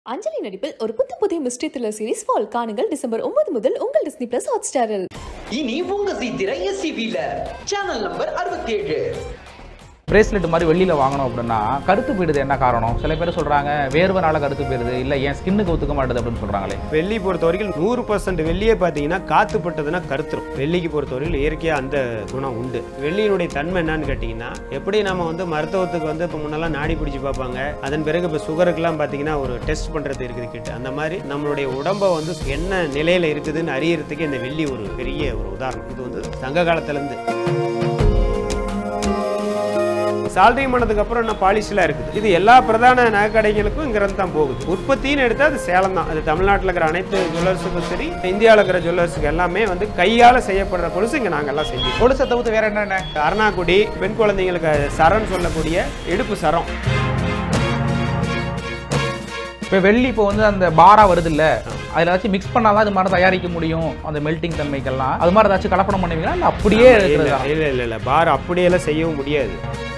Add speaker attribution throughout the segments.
Speaker 1: அஞ்சலி நடிப்பில் ஒரு புத்த புதிய மிஸ்ட்ரி த்ரில்லர் சீரிஸ் ஃபால் காணுங்கள் டிசம்பர் ஒன்பது முதல் உங்கள் டிஸ்னி பிளஸ் ஹாட் ஸ்டாரில்
Speaker 2: இனி உங்க சீத்திர எஸ்சிபில சேனல் நம்பர் அறுபத்தி ஏழு
Speaker 3: பிரேஸ்லெட் மாதிரி வெளியில் வாங்கணும் அப்படின்னா கருத்து போயிடுது என்ன காரணம் சில பேர் சொல்கிறாங்க வேர்வனால கருத்து போயிடுது இல்லை என் ஸ்கின்னுக்கு ஒத்துக்க மாட்டுது அப்படின்னு சொல்கிறாங்களே
Speaker 4: வெள்ளி பொறுத்த வரைக்கும் நூறு பர்சன்ட் வெள்ளியே பார்த்தீங்கன்னா காத்து பட்டதுன்னா கருத்துரும் வெள்ளிக்கு பொறுத்த வரைக்கும் இயற்கையாக அந்த குணம் உண்டு வெள்ளியினுடைய தன்மை என்னன்னு கேட்டிங்கன்னா எப்படி நம்ம வந்து மருத்துவத்துக்கு வந்து இப்போ முன்னெல்லாம் நாடி பிடிச்சி பார்ப்பாங்க அதன் பிறகு இப்போ சுகருக்குலாம் பார்த்தீங்கன்னா ஒரு டெஸ்ட் பண்ணுறது இருக்குது கிட்ட அந்த மாதிரி நம்மளுடைய உடம்பை வந்து என்ன நிலையில் இருக்குதுன்னு அறியறதுக்கு இந்த வெள்ளி ஒரு பெரிய ஒரு உதாரணம் இது வந்து சங்க காலத்துலேருந்து சால்ரி பண்ணதுக்கு அப்புறம் என்ன பாலிஷ்லாம் இருக்குது இது எல்லா பிரதான நகைக்கடைகளுக்கும் இங்கிருந்து தான் போகுது உற்பத்தின்னு எடுத்தால் அது சேலம் தான் அது தமிழ்நாட்டில் இருக்கிற அனைத்து ஜுவல்லர்ஸுக்கும் சரி இந்தியாவில் இருக்கிற ஜுவல்லர்ஸுக்கு எல்லாமே வந்து கையால் செய்யப்படுற கொலுசு இங்கே நாங்கள்லாம் செஞ்சு
Speaker 3: கொலுசை தவிர்த்து வேற என்னென்ன
Speaker 4: அருணாக்குடி பெண் குழந்தைங்களுக்கு சரம் சொல்லக்கூடிய இடுப்பு சரம்
Speaker 3: இப்போ வெள்ளி இப்போ வந்து அந்த பாரா வருது இல்ல அதில் ஏதாச்சும் மிக்ஸ் பண்ணாதான் இது மாதிரி தயாரிக்க முடியும் அந்த மெல்டிங் தன்மைக்கெல்லாம் அது மாதிரி ஏதாச்சும் கலப்படம் பண்ணுவீங்களா இல்லை அப்படியே
Speaker 4: இல்லை
Speaker 3: இருக்கிறதா
Speaker 4: இல்லை இல்லை இல்லை பார் அப்படியெல்லாம் செய்யவும் முடியாது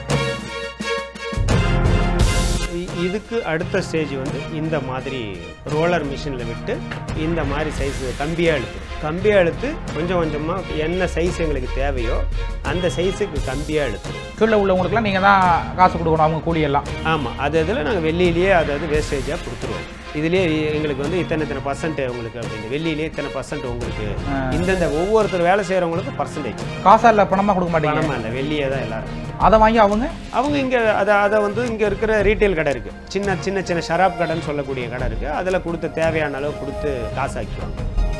Speaker 4: இ- இதுக்கு அடுத்த ஸ்டேஜ் வந்து இந்த மாதிரி ரோலர் மிஷினில் விட்டு இந்த மாதிரி சைஸ் கம்பியாக அழுத்து கம்பியாக அழுத்து கொஞ்சம் கொஞ்சமாக என்ன சைஸ் எங்களுக்கு தேவையோ அந்த சைஸுக்கு கம்பியாக அழுத்து
Speaker 3: கீழே உள்ளவங்களுக்குலாம் நீங்கள் தான் காசு கொடுக்கணும் அவங்க கூலி எல்லாம்
Speaker 4: ஆமாம் அது இதில் நாங்கள் வெள்ளியிலேயே அதாவது வேஸ்டேஜாக கொடுத்துருவோம் இதுலேயே எங்களுக்கு வந்து இத்தனை இத்தனை பர்சன்ட் உங்களுக்கு அப்படின்னு வெள்ளியிலேயே இத்தனை பர்சன்ட் உங்களுக்கு இந்தந்த ஒவ்வொருத்தர் வேலை செய்கிறவங்களுக்கு பர்சன்டேஜ்
Speaker 3: காசா இல்லை பணமாக கொடுக்க மாட்டீங்க
Speaker 4: பணமாக இல்லை வெள்ளியே தான் எல்லாரும்
Speaker 3: அதை வாங்கி அவங்க
Speaker 4: அவங்க இங்கே அதை அதை வந்து இங்கே இருக்கிற ரீட்டைல் கடை இருக்குது சின்ன சின்ன சின்ன ஷராப் கடைன்னு சொல்லக்கூடிய கடை இருக்குது அதில் கொடுத்து தேவையான அளவு கொடுத்து காசாக்கிக்குவாங்க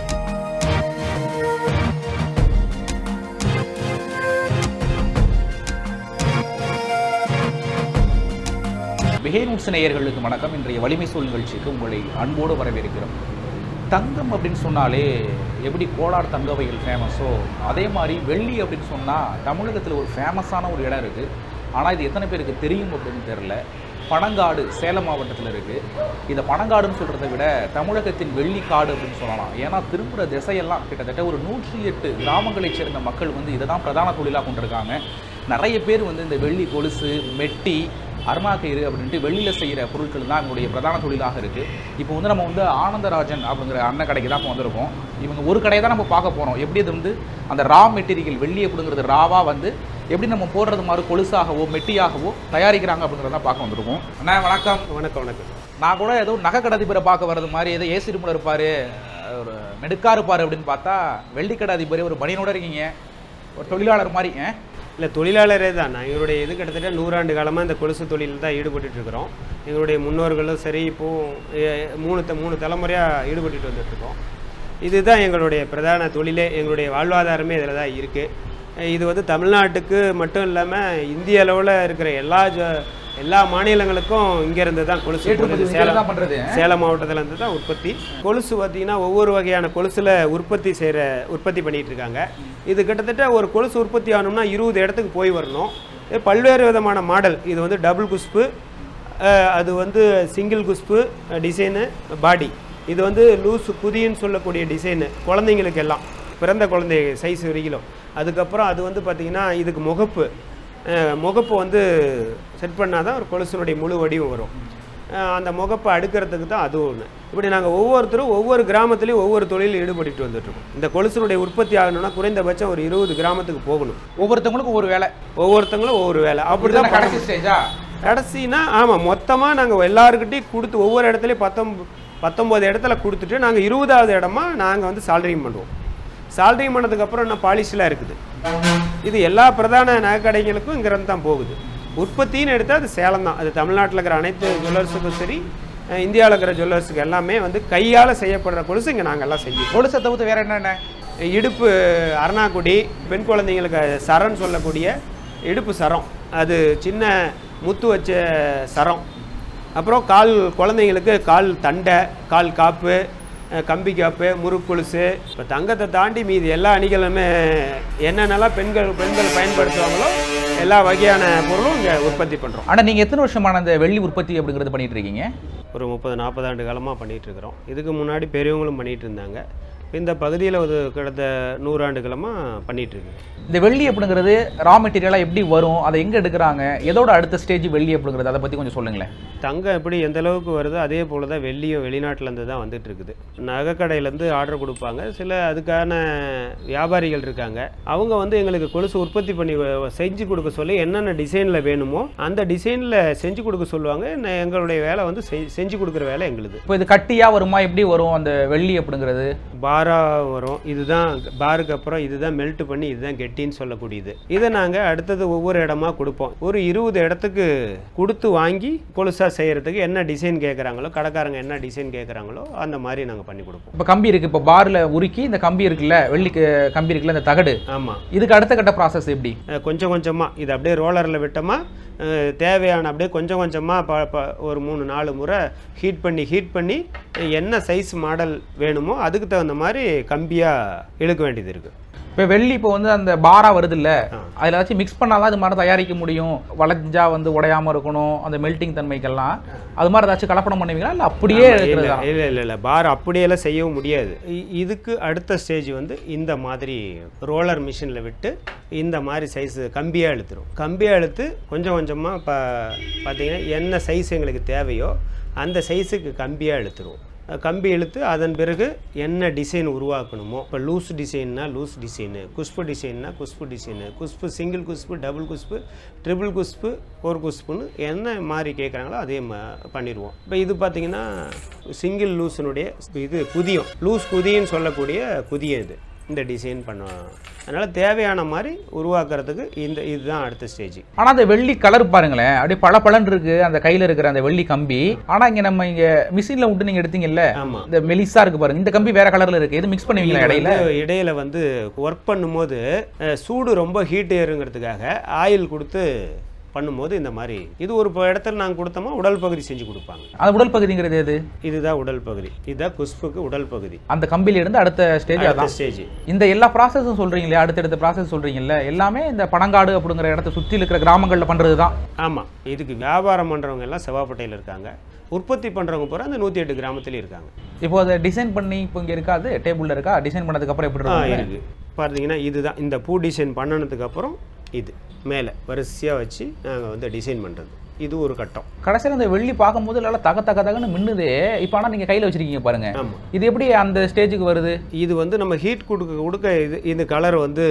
Speaker 3: பிஹேனூட்ஸ் நேயர்களுக்கு வணக்கம் இன்றைய வலிமை சூழ் நிகழ்ச்சிக்கு உங்களை அன்போடு வரவேற்கிறோம் தங்கம் அப்படின்னு சொன்னாலே எப்படி கோலார் தங்க வகைகள் ஃபேமஸோ அதே மாதிரி வெள்ளி அப்படின்னு சொன்னால் தமிழகத்தில் ஒரு ஃபேமஸான ஒரு இடம் இருக்குது ஆனால் இது எத்தனை பேருக்கு தெரியும் அப்படின்னு தெரில பனங்காடு சேலம் மாவட்டத்தில் இருக்குது இதை பனங்காடுன்னு சொல்கிறத விட தமிழகத்தின் வெள்ளிக்காடு அப்படின்னு சொல்லலாம் ஏன்னா திரும்புகிற திசையெல்லாம் கிட்டத்தட்ட ஒரு நூற்றி எட்டு கிராமங்களைச் சேர்ந்த மக்கள் வந்து இதை தான் பிரதான தொழிலாக கொண்டிருக்காங்க நிறைய பேர் வந்து இந்த வெள்ளி கொலுசு மெட்டி அருணாக்கயிறு அப்படின்ட்டு வெளியில் செய்கிற பொருட்கள் தான் எங்களுடைய பிரதான தொழிலாக இருக்குது இப்போ வந்து நம்ம வந்து ஆனந்தராஜன் அப்படிங்கிற அண்ணன் கடைக்கு தான் இப்போ வந்திருக்கோம் இவங்க ஒரு கடையை தான் நம்ம பார்க்க போகிறோம் எப்படி இது வந்து அந்த ரா மெட்டீரியல் வெள்ளி அப்படிங்கிறது ராவாக வந்து எப்படி நம்ம போடுறது மாதிரி கொலுசாகவோ மெட்டியாகவோ தயாரிக்கிறாங்க அப்படிங்கிறத பார்க்க வந்திருக்கோம் அண்ணா வணக்கம்
Speaker 4: வணக்கம் வணக்கம்
Speaker 3: நான் கூட ஏதோ நகை கடாதிபரை பார்க்க வர்றது மாதிரி ஏதோ ஏசி ரூமில் இருப்பார் ஒரு மெடுக்கா இருப்பார் அப்படின்னு பார்த்தா வெள்ளி கடாதிபர் ஒரு பனியனோட இருக்கீங்க ஒரு தொழிலாளர் மாதிரி ஆ?
Speaker 4: இல்லை தொழிலாளரே தான் நான் எங்களுடைய இது கிட்டத்தட்ட நூறாண்டு காலமாக இந்த கொலுசு தொழிலில் தான் ஈடுபட்டுட்டு இருக்கிறோம் எங்களுடைய முன்னோர்களும் சரி இப்போது மூணு த மூணு தலைமுறையாக ஈடுபட்டுட்டு வந்துட்டுருக்கோம் இதுதான் எங்களுடைய பிரதான தொழிலே எங்களுடைய வாழ்வாதாரமே இதில் தான் இருக்குது இது வந்து தமிழ்நாட்டுக்கு மட்டும் இல்லாமல் இந்திய அளவில் இருக்கிற எல்லா ஜ எல்லா மாநிலங்களுக்கும் இங்கேருந்து தான் கொலுசு
Speaker 3: ஏற்றுமதி
Speaker 4: போகுது.
Speaker 3: இங்க
Speaker 4: சேலம்
Speaker 3: தான் பண்றது.
Speaker 4: சேலம் மாவட்டத்துல இருந்து தான் உற்பத்தி கொலுசு பார்த்தீங்கன்னா ஒவ்வொரு வகையான கொலுசில் உற்பத்தி செய்கிற உற்பத்தி பண்ணிட்டு இருக்காங்க இது கிட்டத்தட்ட ஒரு கொலுசு உற்பத்தி ஆகணும்னா இருபது இடத்துக்கு போய் வரணும் இது பல்வேறு விதமான மாடல் இது வந்து டபுள் குஸ்பு அஹ், அது வந்து சிங்கிள் குஸ்பு டிசைனு பாடி இது வந்து லூஸ் குதின்னு சொல்லக்கூடிய டிசைனு குழந்தைங்களுக்கு எல்லாம் பிறந்த குழந்தை சைஸ் வரைக்கும் அதுக்கப்புறம் அது வந்து பார்த்திங்கன்னா இதுக்கு முகப்பு அஹ், முகப்பு வந்து செட் பண்ணால் தான் ஒரு கொலுசினுடைய முழு வடிவம் வரும் அஹ் அந்த முகப்பை அடுக்கிறதுக்கு தான் அது ஒன்று இப்படி நாங்கள் ஒவ்வொருத்தரும் ஒவ்வொரு கிராமத்துலேயும் ஒவ்வொரு தொழிலில் ஈடுபட்டுட்டு வந்துட்டுருக்கோம் இந்த கொலுசினுடைய உற்பத்தி ஆகணும்னா குறைந்தபட்சம் ஒரு இருபது கிராமத்துக்கு போகணும்
Speaker 3: ஒவ்வொருத்தவங்களுக்கும் ஒரு வேலை
Speaker 4: ஒவ்வொருத்தங்களும் ஒவ்வொரு வேலை அப்படி
Speaker 3: அப்படிதான்
Speaker 4: தான்
Speaker 3: கடைசி ஸ்டேஜா
Speaker 4: கடைசினா ஆமாம் மொத்தமாக நாங்கள் எல்லாருக்கிட்டையும் கொடுத்து ஒவ்வொரு இடத்துலையும் பத்தொம்பது பத்தொம்போது இடத்துல கொடுத்துட்டு நாங்கள் இருபதாவது இடமா நாங்கள் வந்து சாலரியும் பண்ணுவோம் சாலரியும் பண்ணதுக்கப்புறம் இன்னும் பாலிஷ்லாம் இருக்குது இது எல்லா பிரதான நகைக்கடைகளுக்கும் இங்கேருந்து தான் போகுது உற்பத்தின்னு எடுத்தால் அது சேலம் தான் அது தமிழ்நாட்டில் இருக்கிற அனைத்து ஜுவல்லர்ஸுக்கும் சரி அஹ் இந்தியாவில் இருக்கிற ஜுவல்லர்ஸுக்கு எல்லாமே வந்து கையால் செய்யப்படுற கொலுசு இங்கே நாங்கள் எல்லாம் செஞ்சு
Speaker 3: கொலுசை தவிர்த்து வேற என்னென்ன
Speaker 4: இடுப்பு அருணாக்குடி பெண் குழந்தைங்களுக்கு சரம் சொல்லக்கூடிய இடுப்பு சரம் அது சின்ன முத்து வச்ச சரம் அப்புறம் கால் குழந்தைங்களுக்கு கால் தண்டை கால் காப்பு அஹ் கம்பி காப்பு முறுக்கொலுசு இப்போ தங்கத்தை தாண்டி மீதி எல்லா அணிகளுமே என்னென்னலாம் பெண்கள் பெண்கள் பயன்படுத்துவாங்களோ எல்லா வகையான பொருளும் இங்கே உற்பத்தி பண்ணுறோம்
Speaker 3: ஆனா நீங்க எத்தனை வருஷமான அந்த வெள்ளி உற்பத்தி அப்படிங்கிறது பண்ணிட்டு இருக்கீங்க
Speaker 4: ஒரு முப்பது நாற்பது ஆண்டு காலமாக பண்ணிகிட்டு இருக்கிறோம் இதுக்கு முன்னாடி பெரியவங்களும் பண்ணிகிட்டு இருந்தாங்க இந்த பகுதியில் ஒரு கடந்த நூறாண்டு காலமாக பண்ணிட்டு இருக்கு
Speaker 3: இந்த வெள்ளி அப்படிங்கிறது ரா மெட்டீரியலாக எப்படி வரும் அதை எங்கே எடுக்கிறாங்க எதோட அடுத்த ஸ்டேஜ் வெள்ளி அப்படிங்கிறது அதை பற்றி கொஞ்சம் சொல்லுங்களேன்
Speaker 4: தங்கம் எப்படி எந்த அளவுக்கு வருதோ அதே போல் தான் வெள்ளியும் வெளிநாட்டிலேருந்து தான் வந்துட்டு இருக்குது நகைக்கடையிலேருந்து ஆர்டர் கொடுப்பாங்க சில அதுக்கான வியாபாரிகள் இருக்காங்க அவங்க வந்து எங்களுக்கு கொலுசு உற்பத்தி பண்ணி வ- செஞ்சு கொடுக்க சொல்லி என்னென்ன டிசைனில் வேணுமோ அந்த டிசைனில் செஞ்சு கொடுக்க சொல்லுவாங்க ந- எங்களுடைய வேலை வந்து செய்- செஞ்சு கொடுக்குற வேலை எங்களுது
Speaker 3: இப்போ இது கட்டியாக வருமா எப்படி வரும் அந்த வெள்ளி அப்படிங்கிறது
Speaker 4: பாரா வரும் இதுதான் பாருக்கு அப்புறம் இதுதான் மெல்ட் பண்ணி இதுதான் கெட்டின்னு சொல்லக்கூடியது இதை நாங்கள் அடுத்தது ஒவ்வொரு இடமா கொடுப்போம் ஒரு இருபது இடத்துக்கு கொடுத்து வாங்கி கொலுசா செய்யறதுக்கு என்ன டிசைன் கேட்குறாங்களோ கடைக்காரங்க என்ன டிசைன் கேட்குறாங்களோ அந்த மாதிரி நாங்கள் பண்ணி கொடுப்போம்
Speaker 3: இப்போ கம்பி இருக்குது இப்போ பாரில் உருக்கி இந்த கம்பி இருக்குல்ல வெள்ளி க- கம்பி இருக்குல்ல இந்த தகடு
Speaker 4: ஆமாம்
Speaker 3: இதுக்கு அடுத்த கட்ட ப்ராசஸ் எப்படி
Speaker 4: கொஞ்சம் கொஞ்சமாக இது அப்படியே ரோலரில் விட்டோமா அஹ், தேவையான அப்படியே கொஞ்சம் கொஞ்சமாக ப ப ஒரு மூணு நாலு முறை ஹீட் பண்ணி ஹீட் பண்ணி என்ன சைஸ் மாடல் வேணுமோ அதுக்கு தகுந்த மாதிரி கம்பியாக இழுக்க வேண்டியது இருக்குது
Speaker 3: இப்போ வெள்ளி இப்போ வந்து அந்த பாரா வருது இல்ல
Speaker 4: ஆ.
Speaker 3: அதில் ஏதாச்சும் மிக்ஸ் பண்ணாதான் இது மாதிரி தயாரிக்க முடியும் வளைஞ்சா வந்து உடையாம இருக்கணும் அந்த மெல்டிங் தன்மைக்கெல்லாம் அது மாதிரி ஏதாச்சும் கலப்படம் பண்ணுவீங்களா இல்லை அப்படியே
Speaker 4: ஆமா, இல்ல
Speaker 3: இருக்கிறதா
Speaker 4: இல்ல இல்ல இல்ல பார் அப்படியெல்லாம் செய்யவும் முடியாது இ- இதுக்கு அடுத்த ஸ்டேஜ் வந்து இந்த மாதிரி ரோலர் மிஷினில் விட்டு இந்த மாதிரி சைஸ் கம்பியாக இழுத்துரும் கம்பியாக இழுத்து கொஞ்சம் கொஞ்சமாக இப்போ பார்த்தீங்கன்னா என்ன சைஸ் எங்களுக்கு தேவையோ அந்த சைஸுக்கு கம்பியாக இழுத்துரும் கம்பி இழுத்து அதன் பிறகு என்ன டிசைன் உருவாக்கணுமோ இப்போ லூஸ் டிசைன்னா லூஸ் டிசைனு குஷ்பு டிசைன்னா Khushbu design Khushbu single Khushbu double Khushbu triple Khushbu ஒரு குஷ்புன்னு என்ன மாதிரி கேட்குறாங்களோ அதே மா பண்ணிடுவோம் இப்போ இது பார்த்தீங்கன்னா சிங்கிள் லூஸினுடைய இது குதியம் லூஸ் குதியன்னு சொல்லக்கூடிய குதியம் இது இந்த டிசைன் பண்ணுவோம் அதனால் தேவையான மாதிரி உருவாக்குறதுக்கு இந்த இதுதான் அடுத்த ஸ்டேஜ்
Speaker 3: ஆனா அந்த வெள்ளி கலர் பாருங்களேன் அப்படியே பல இருக்கு அந்த கையில இருக்கிற அந்த வெள்ளி கம்பி ஆனா இங்க நம்ம இங்க மிஷின்ல விட்டு நீங்க எடுத்தீங்கல்ல
Speaker 4: ஆமாம்
Speaker 3: இந்த மெலிசா இருக்கு பாருங்க இந்த கம்பி வேற கலர்ல இருக்கு எது மிக்ஸ் பண்ணுவீங்களா இடையில
Speaker 4: இடையில வந்து ஒர்க் பண்ணும்போது அஹ், சூடு ரொம்ப ஹீட் ஏறுங்கிறதுக்காக ஆயில் கொடுத்து பண்ணும்போது இந்த மாதிரி இது ஒரு ப- இடத்துல நாங்கள் கொடுத்தோமா உடல் பகுதி செஞ்சு கொடுப்பாங்க
Speaker 3: அந்த உடல் பகுதிங்கிறது எது
Speaker 4: இதுதான் உடல் பகுதி இதுதான் குஷ்புக்கு உடல் பகுதி
Speaker 3: அந்த கம்பியில இருந்து அடுத்த ஸ்டேஜ்
Speaker 4: அடுத்த
Speaker 3: அதான்
Speaker 4: ஸ்டேஜ்
Speaker 3: இந்த எல்லா ப்ராசஸும் சொல்றீங்களே அடுத்தடுத்த ப்ராசஸ் சொல்றீங்கல்ல எல்லாமே இந்த பனங்காடு அப்படிங்கிற இடத்த சுத்தி இருக்கிற கிராமங்கள்ல பண்றது தான்
Speaker 4: ஆமாம் இதுக்கு வியாபாரம் பண்ணுறவங்க எல்லாம் செவ்வாப்பட்டையில் இருக்காங்க உற்பத்தி பண்ணுறவங்க பூரா அந்த நூற்றி எட்டு கிராமத்துலேயும் இருக்காங்க
Speaker 3: இப்போ அதை டிசைன் பண்ணி இப்போ இங்க இருக்காது டேபிள்ல இருக்கா டிசைன் பண்ணதுக்கு அப்புறம் எப்படி
Speaker 4: ஆ
Speaker 3: இருக்கும்
Speaker 4: இருக்கு பார்த்தீங்கன்னா இதுதான் இந்த பூ டிசைன் பண்ணனதுக்கு அப்புறம் இது மேலே வரிசையாக வச்சு நாங்கள் வந்து டிசைன் பண்ணுறது இது ஒரு கட்டம்
Speaker 3: கடைசியில் அந்த வெள்ளி பார்க்கும்போது நல்லா தக தக தகன்னு மின்னுது இப்போ ஆனால் நீங்கள் கையில் வச்சிருக்கீங்க பாருங்க
Speaker 4: ஆமாம்
Speaker 3: இது எப்படி அந்த ஸ்டேஜுக்கு வருது
Speaker 4: இது வந்து நம்ம ஹீட் கொடுக்க கொடுக்க இது இந்த கலர் வந்து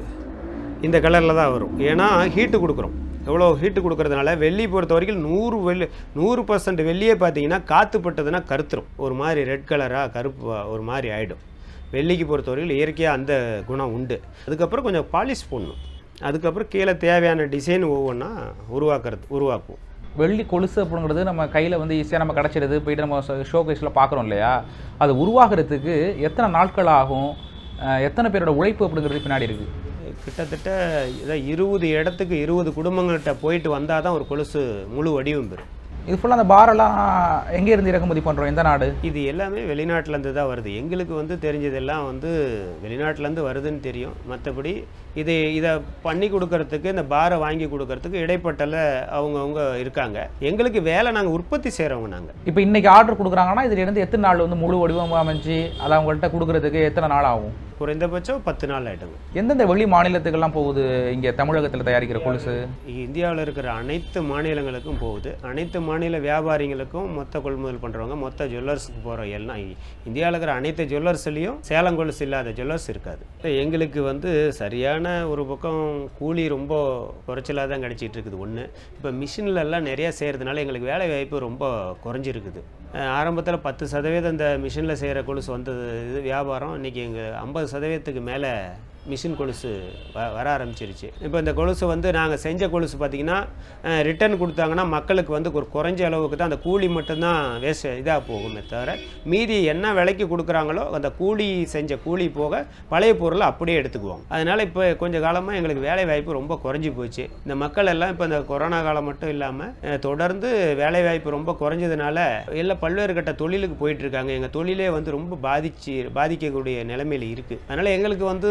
Speaker 4: இந்த கலரில் தான் வரும் ஏன்னா ஹீட்டு கொடுக்குறோம் எவ்வளோ ஹீட்டு கொடுக்கறதுனால வெள்ளி பொறுத்த வரைக்கும் நூறு வெள்ளி நூறு பர்சன்ட் வெள்ளியே பார்த்தீங்கன்னா காற்று பட்டதுன்னா கருத்துரும் ஒரு மாதிரி ரெட் கலராக கருப்பு ஒரு மாதிரி ஆகிடும் வெள்ளிக்கு பொறுத்த வரைக்கும் இயற்கையாக அந்த குணம் உண்டு அதுக்கப்புறம் கொஞ்சம் பாலிஷ் போடணும் அதுக்கப்புறம் கீழே தேவையான டிசைன் ஒவ்வொன்றா உருவாக்குறது உருவாக்குவோம்
Speaker 3: வெள்ளி கொலுசு அப்படிங்கிறது நம்ம கையில் வந்து ஈஸியாக நம்ம கிடச்சிடுது போயிட்டு நம்ம ஷோ கேஸில் பார்க்குறோம் இல்லையா அது உருவாகிறதுக்கு எத்தனை நாட்கள் ஆகும் அஹ் எத்தனை பேரோட உழைப்பு அப்படிங்கிறது பின்னாடி இருக்குது
Speaker 4: கிட்டத்தட்ட இதை இருபது இடத்துக்கு இருபது குடும்பங்கள்கிட்ட போயிட்டு வந்தால் தான் ஒரு கொலுசு முழு வடிவம் பெறும்
Speaker 3: இது ஃபுல்லாக அந்த பாரெல்லாம் எங்கே இருந்து இறக்குமதி பண்ணுறோம் எந்த நாடு
Speaker 4: இது எல்லாமே வெளிநாட்டிலேருந்து தான் வருது எங்களுக்கு வந்து தெரிஞ்சதெல்லாம் வந்து வெளிநாட்டிலேருந்து வருதுன்னு தெரியும் மற்றபடி இது இதை பண்ணி கொடுக்கறதுக்கு இந்த பாரை வாங்கி கொடுக்கறதுக்கு இடைப்பட்டல அவங்கவுங்க இருக்காங்க எங்களுக்கு வேலை நாங்கள் உற்பத்தி செய்கிறவங்க நாங்கள்
Speaker 3: இப்போ இன்னைக்கு ஆர்டர் கொடுக்குறாங்கன்னா இதுல இருந்து எத்தனை நாள் வந்து முழு வடிவம் அமைச்சு அதை அவங்கள்ட்ட கொடுக்கறதுக்கு எத்தனை நாள் ஆகும்
Speaker 4: குறைந்தபட்சம் பத்து நாள் ஆகிடுங்க
Speaker 3: எந்தெந்த வெளி மாநிலத்துக்கெல்லாம் போகுது இங்கே தமிழகத்தில் தயாரிக்கிற கொலுசு
Speaker 4: இந்தியாவில் இருக்கிற அனைத்து மாநிலங்களுக்கும் போகுது அனைத்து மாநில வியாபாரிகளுக்கும் மொத்த கொள்முதல் பண்ணுறவங்க மொத்த ஜுவல்லர்ஸுக்கு போகிற எல்லாம் இந்தியாவில் இருக்கிற அனைத்து ஜுவல்லர்ஸ்லேயும் சேலம் கொலுசு இல்லாத ஜுவல்லர்ஸ் இருக்காது எங்களுக்கு வந்து சரியான ஒரு பக்கம் கூலி ரொம்ப குறைச்சலாக தான் கிடைச்சிட்டு இருக்குது ஒன்று இப்போ மிஷின்ல எல்லாம் நிறையா செய்கிறதுனால எங்களுக்கு வேலை வாய்ப்பு ரொம்ப குறைஞ்சிருக்குது ஆரம்பத்தில் பத்து சதவீதம் இந்த மிஷினில் செய்கிற கொலுசு வந்தது இது வியாபாரம் இன்றைக்கி எங்கள் ஐம்பது சதவீதத்துக்கு மேலே மிஷின் கொலுசு வ வர ஆரம்பிச்சிருச்சு இப்போ இந்த கொலுசு வந்து நாங்கள் செஞ்ச கொலுசு பார்த்திங்கன்னா ரிட்டர்ன் கொடுத்தாங்கன்னா மக்களுக்கு வந்து ஒரு குறைஞ்ச அளவுக்கு தான் அந்த கூலி மட்டும்தான் வேஸ்ட் இதாக போகுமே தவிர மீதி என்ன விலைக்கு கொடுக்குறாங்களோ அந்த கூலி செஞ்ச கூலி போக பழைய பொருளை அப்படியே எடுத்துக்குவோம் அதனால் இப்போ கொஞ்ச காலமாக எங்களுக்கு வேலை வாய்ப்பு ரொம்ப குறைஞ்சி போச்சு இந்த மக்கள் எல்லாம் இப்போ இந்த கொரோனா காலம் மட்டும் இல்லாமல் தொடர்ந்து வேலை வாய்ப்பு ரொம்ப குறைஞ்சதுனால எல்லாம் பல்வேறு கட்ட தொழிலுக்கு போயிட்டு இருக்காங்க எங்கள் தொழிலே வந்து ரொம்ப பாதிச்சு பாதிக்கக்கூடிய நிலைமையில் இருக்குது அதனால் எங்களுக்கு வந்து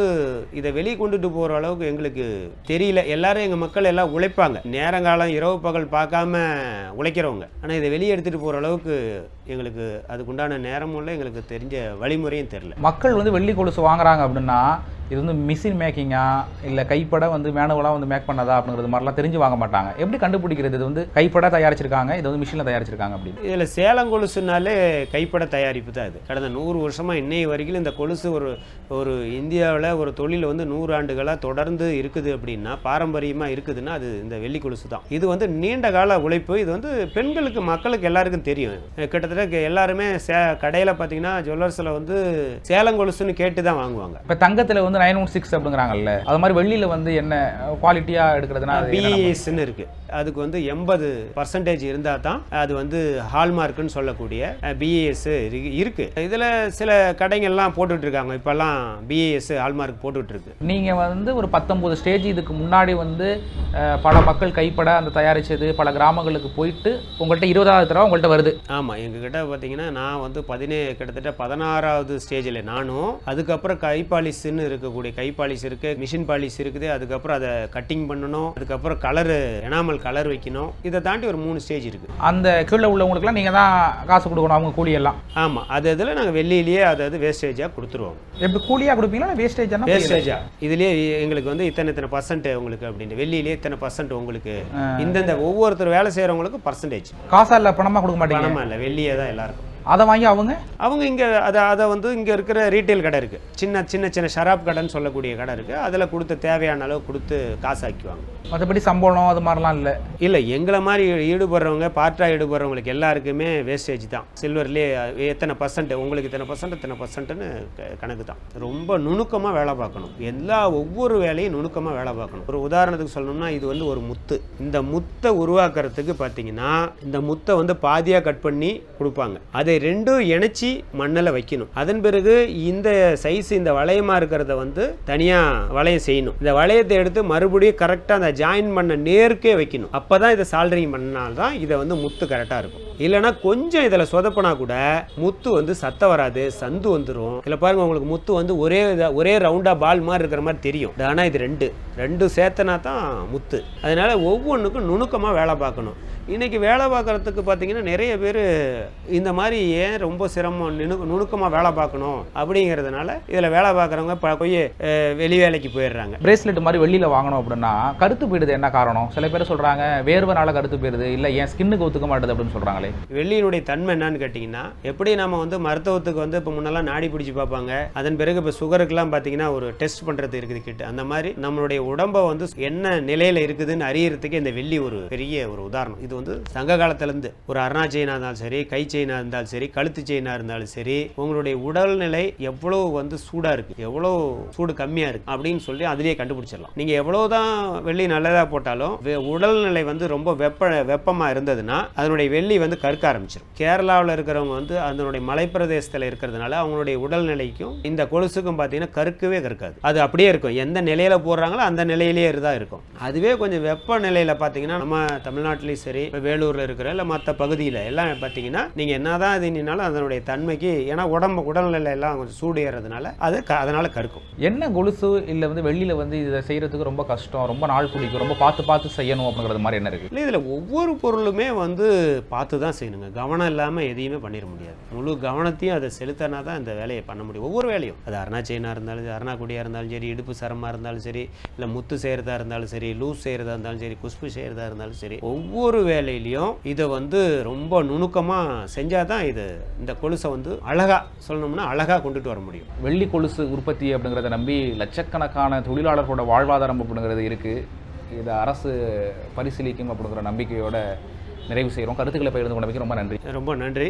Speaker 4: இதை வெளியே கொண்டுட்டு போகிற அளவுக்கு எங்களுக்கு தெரியல எல்லாரும் எங்கள் மக்கள் எல்லாம் உழைப்பாங்க நேரங்காலம் இரவு பகல் பார்க்காம உழைக்கிறவங்க ஆனால் இதை வெளியே எடுத்துகிட்டு போகிற அளவுக்கு எங்களுக்கு அதுக்குண்டான நேரமும் இல்லை எங்களுக்கு தெரிஞ்ச வழிமுறையும் தெரில
Speaker 3: மக்கள் வந்து வெள்ளி கொலுசு வாங்குறாங்க அப்படின்னா இது வந்து மிஷின் மேக்கிங்கா இல்லை கைப்பட வந்து மேனுவலாக வந்து மேக் பண்ணதா அப்படிங்கிறது மாதிரிலாம் தெரிஞ்சு வாங்க மாட்டாங்க எப்படி கண்டுபிடிக்கிறது இது வந்து கைப்பட தயாரிச்சிருக்காங்க இது வந்து மிஷினில் தயாரிச்சிருக்காங்க அப்படின்னு
Speaker 4: இதில் சேலம் கொலுசுனாலே கைப்பட தயாரிப்பு தான் இது கடந்த நூறு வருஷமாக இன்னைய வரைக்கும் இந்த கொலுசு ஒரு ஒரு இந்தியாவில் ஒரு தொழில் வந்து நூறு ஆண்டுகளாக தொடர்ந்து இருக்குது அப்படின்னா பாரம்பரியமாக இருக்குதுன்னா அது இந்த வெள்ளி கொலுசு தான் இது வந்து நீண்ட கால உழைப்பு இது வந்து பெண்களுக்கு மக்களுக்கு எல்லாருக்கும் தெரியும் அஹ் கிட்டத்தட்ட கே- எல்லாருமே சே கடையில் பார்த்தீங்கன்னா ஜுவல்லர்ஸில் வந்து சேலம் கொலுசுன்னு கேட்டு தான் வாங்குவாங்க
Speaker 3: இப்போ தங்கத்தில் வந்து நைன் ஒன் சிக்ஸ் அப்படிங்கிறாங்கல்ல அது மாதிரி வெள்ளியில் வந்து என்ன குவாலிட்டியாக எடுக்கிறதுனா அது என்ன நம்ம-
Speaker 4: பிஇஎஸ்ன்னு இருக்கு அதுக்கு வந்து எண்பது பர்சன்டேஜ் இருந்தால் தான் அது வந்து ஹால்மார்க்குன்னு சொல்லக்கூடிய பிஏஎஸ் இருக்கு இதில் சில கடைங்கள்லாம் போட்டுட்டு இருக்காங்க இப்போல்லாம் பிஏஎஸ் ஹால்மார்க் போட்டுட்டு இருக்கு
Speaker 3: நீங்கள் வந்து ஒரு பத்தொம்போது ஸ்டேஜ் இதுக்கு முன்னாடி வந்து அஹ், பல மக்கள் கைப்பட அந்த தயாரிச்சது பல கிராமங்களுக்கு போயிட்டு உங்கள்கிட்ட இருபதாவது தடவை உங்கள்கிட்ட வருது
Speaker 4: ஆமாம் எங்ககிட்ட பார்த்தீங்கன்னா நான் வந்து பதினே கிட்டத்தட்ட பதினாறாவது ஸ்டேஜில் நானும் அதுக்கப்புறம் கை பாலிஷ்னு இருக்கக்கூடிய கை பாலிஷ் இருக்குது மிஷின் பாலிஷ் இருக்குது அதுக்கப்புறம் அதை கட்டிங் பண்ணணும் அதுக்கப்புறம் கலரு எனாமல் கலர் வைக்கணும் இதை தாண்டி ஒரு மூணு ஸ்டேஜ் இருக்குது
Speaker 3: அந்த கீழே உள்ளவங்களுக்குலாம் நீங்கள் தான் காசு கொடுக்கணும் அவங்க கூலி எல்லாம்
Speaker 4: ஆமாம் அது இதில் நாங்கள் வெள்ளியிலேயே அதை அது வேஸ்டேஜாக கொடுத்துருவோம்
Speaker 3: எப்படி கூலியாக கொடுப்பீங்களா வேஸ்டேஜ்
Speaker 4: வேஸ்டேஜா இதுலயே எங்களுக்கு வந்து இத்தனை இத்தனை பர்சன்ட் உங்களுக்கு அப்படின்னு வெள்ளியிலே இத்தனை பர்சன்ட் உங்களுக்கு இந்தந்த ஒவ்வொருத்தர் வேலை செய்கிறவங்களுக்கு பர்சன்டேஜ்
Speaker 3: காசா இல்லை பணமாக கொடுக்க மாட்டீங்க
Speaker 4: பணமா இல்லை வெள்ளியே தான் எல்லாருக்கும்
Speaker 3: அதை வாங்கி அவங்க
Speaker 4: அவங்க இங்கே அதை அதை வந்து இங்கே இருக்கிற ரீட்டைல் கடை இருக்குது சின்ன சின்ன சின்ன ஷராப் கடைன்னு சொல்லக்கூடிய கடை இருக்குது அதில் கொடுத்து தேவையான அளவு கொடுத்து காசு ஆக்கிக்குவாங்க
Speaker 3: மற்றபடி சம்பளம் அது மாதிரிலாம் இல்லை
Speaker 4: இல்லை எங்களை மாதிரி ஈடுபடுறவங்க பார்ட்டாக ஈடுபடுறவங்களுக்கு எல்லாருக்குமே வேஸ்டேஜ் தான் சில்வர்லேயே எத்தனை பர்சன்ட் உங்களுக்கு இத்தனை பர்சன்ட் இத்தனை பர்சன்ட்னு கணக்கு தான் ரொம்ப நுணுக்கமாக வேலை பார்க்கணும் எல்லா ஒவ்வொரு வேலையும் நுணுக்கமாக வேலை பார்க்கணும் ஒரு உதாரணத்துக்கு சொல்லணும்னா இது வந்து ஒரு முத்து இந்த முத்தை உருவாக்குறதுக்கு பார்த்தீங்கன்னா இந்த முத்தை வந்து பாதியாக கட் பண்ணி கொடுப்பாங்க அதை ரெண்டும் இணைச்சி மண்ணில் வைக்கணும் அதன் பிறகு இந்த சைஸ் இந்த வளையமாக இருக்கிறத வந்து தனியாக வளையம் செய்யணும் இந்த வளையத்தை எடுத்து மறுபடியும் கரெக்டாக அந்த ஜாயின் பண்ண நேர்க்கே வைக்கணும் அப்போ தான் இதை சால்டரிங் பண்ணால்தான் இதை வந்து முத்து கரெக்டாக இருக்கும் இல்லைன்னா கொஞ்சம் இதில் சொதப்பினா கூட முத்து வந்து சத்தம் வராது சந்து வந்துடும் இதில் பாருங்க உங்களுக்கு முத்து வந்து ஒரே இதா- ஒரே ரவுண்டாக பால் மாதிரி இருக்கிற மாதிரி தெரியும் ஆனால் இது ரெண்டு ரெண்டு சேர்த்தனா தான் முத்து அதனால ஒவ்வொன்றுக்கும் நுணுக்கமாக வேலை பார்க்கணும் இன்னைக்கு வேலை பார்க்குறதுக்கு பார்த்தீங்கன்னா நிறைய பேர் இந்த மாதிரி ஏன் ரொம்ப சிரமம் நுணு நுணுக்கமாக வேலை பார்க்கணும் அப்படிங்கிறதுனால இதில் வேலை பார்க்குறவங்க ப- போய் அஹ், வெளி வேலைக்கு போயிடுறாங்க
Speaker 3: பிரேஸ்லெட் மாதிரி வெளியில் வாங்கணும் அப்படின்னா கருத்து போயிடுது என்ன காரணம் சில பேர் சொல்கிறாங்க வேர்வனால கருத்து போயிடுது இல்லை என் ஸ்கின்னுக்கு ஒத்துக்க மாட்டுது அப்படின்னு சொல்கிறாங்களே
Speaker 4: வெள்ளியினுடைய தன்மை என்னன்னு கேட்டிங்கன்னா எப்படி நம்ம வந்து மருத்துவத்துக்கு வந்து இப்போ முன்னெல்லாம் நாடி பிடிச்சி பார்ப்பாங்க அதன் பிறகு இப்போ சுகருக்குலாம் பார்த்தீங்கன்னா ஒரு டெஸ்ட் பண்ணுறது இருக்குது கிட்ட அந்த மாதிரி நம்மளுடைய உடம்பை வந்து என்ன நிலையில் இருக்குதுன்னு அறியறதுக்கு இந்த வெள்ளி ஒரு பெரிய ஒரு உதாரணம் இது வந்து சங்க காலத்துலேருந்து ஒரு அருணா செயினாக இருந்தாலும் சரி கை செயினாக இருந்தாலும் சரி கழுத்து செயினாக இருந்தாலும் சரி உங்களுடைய உடல்நிலை எவ்வளோ வந்து சூடாக இருக்குது எவ்வளோ சூடு கம்மியாக இருக்குது அப்படின்னு சொல்லி அதிலேயே கண்டுபிடிச்சிடலாம் நீங்கள் எவ்வளோ தான் வெள்ளி நல்லதாக போட்டாலும் வெ- உடல்நிலை வந்து ரொம்ப வெப்ப வெப்பமாக இருந்ததுன்னா அதனுடைய வெள்ளி வந்து கற்க ஆரம்பிச்சிடும் கேரளாவில் இருக்கிறவங்க வந்து அதனுடைய மலைப்பிரதேசத்தில் இருக்கிறதுனால அவங்களுடைய உடல்நிலைக்கும் இந்த கொலுசுக்கும் பார்த்தீங்கன்னா கற்கவே கற்காது அது அப்படியே இருக்கும் எந்த நிலையில போடுறாங்களோ அந்த நிலையிலேயே தான் இருக்கும் அதுவே கொஞ்சம் வெப்ப நிலையில பார்த்தீங்கன்னா நம்ம தமிழ்நாட்டிலையும் சரி இப்போ வேலூரில் இருக்கிற இல்லை மற்ற பகுதியில் எல்லாம் பார்த்தீங்கன்னா நீங்கள் என்னதான் இது நின்னாலும் அதனுடைய தன்மைக்கு ஏன்னா உடம்பு உடல்நிலை எல்லாம் கொஞ்சம் சூடு ஏறதுனால அது க- அதனால கற்கும்
Speaker 3: என்ன கொலுசு இல்லை வந்து வெளியில் வந்து இதை செய்கிறதுக்கு ரொம்ப கஷ்டம் ரொம்ப நாள் பிடிக்கும் ரொம்ப பார்த்து பார்த்து செய்யணும் அப்படிங்கிறது மாதிரி என்ன இருக்குது
Speaker 4: இல்லை இதில் ஒவ்வொரு பொருளுமே வந்து பார்த்து தான் செய்யணுங்க கவனம் இல்லாமல் எதையுமே பண்ணிட முடியாது முழு கவனத்தையும் அதை செலுத்தினா தான் இந்த வேலையை பண்ண முடியும் ஒவ்வொரு வேலையும் அது அருணா செயினாக இருந்தாலும் சரி, அருணா கொடியாக இருந்தாலும் சரி இடுப்பு சரமாக இருந்தாலும் சரி இல்லை முத்து செய்கிறதா இருந்தாலும் சரி லூஸ் செய்கிறதா இருந்தாலும் சரி குஷ்பு செய்கிறதா இருந்தாலும் சரி ஒவ்வொரு வேலையிலையும் இதை வந்து ரொம்ப நுணுக்கமாக செஞ்சால் தான் இது இந்த கொலுசை வந்து அழகாக சொல்லணும்னா அழகாக கொண்டுட்டு வர முடியும்
Speaker 3: வெள்ளி கொலுசு உற்பத்தி அப்படிங்கிறத நம்பி லட்சக்கணக்கான தொழிலாளர்களோட வாழ்வாதாரம் அப்படிங்கிறது இருக்குது இதை அரசு பரிசீலிக்கும் அப்படிங்கிற நம்பிக்கையோட நிறைவு செய்கிறோம் கருத்துக்களை பகிர்ந்து கொண்டமைக்கு ரொம்ப நன்றி
Speaker 4: ரொம்ப நன்றி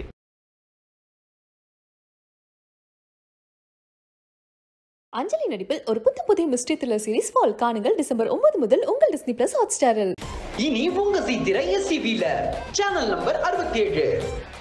Speaker 1: அஞ்சலி நடிப்பில் ஒரு புத்த புதிய மிஸ்ட்ரி த்ரில்லர் சீரிஸ் ஃபால் காணுங்கள் டிசம்பர் ஒன்பது முதல் உங்கள் டிஸ்னி பிளஸ் ஹாட் ஸ்டாரில்
Speaker 2: இனி உங்க ஜி திரை எஸ்டிவில சேனல் நம்பர் அறுபத்தி ஏழு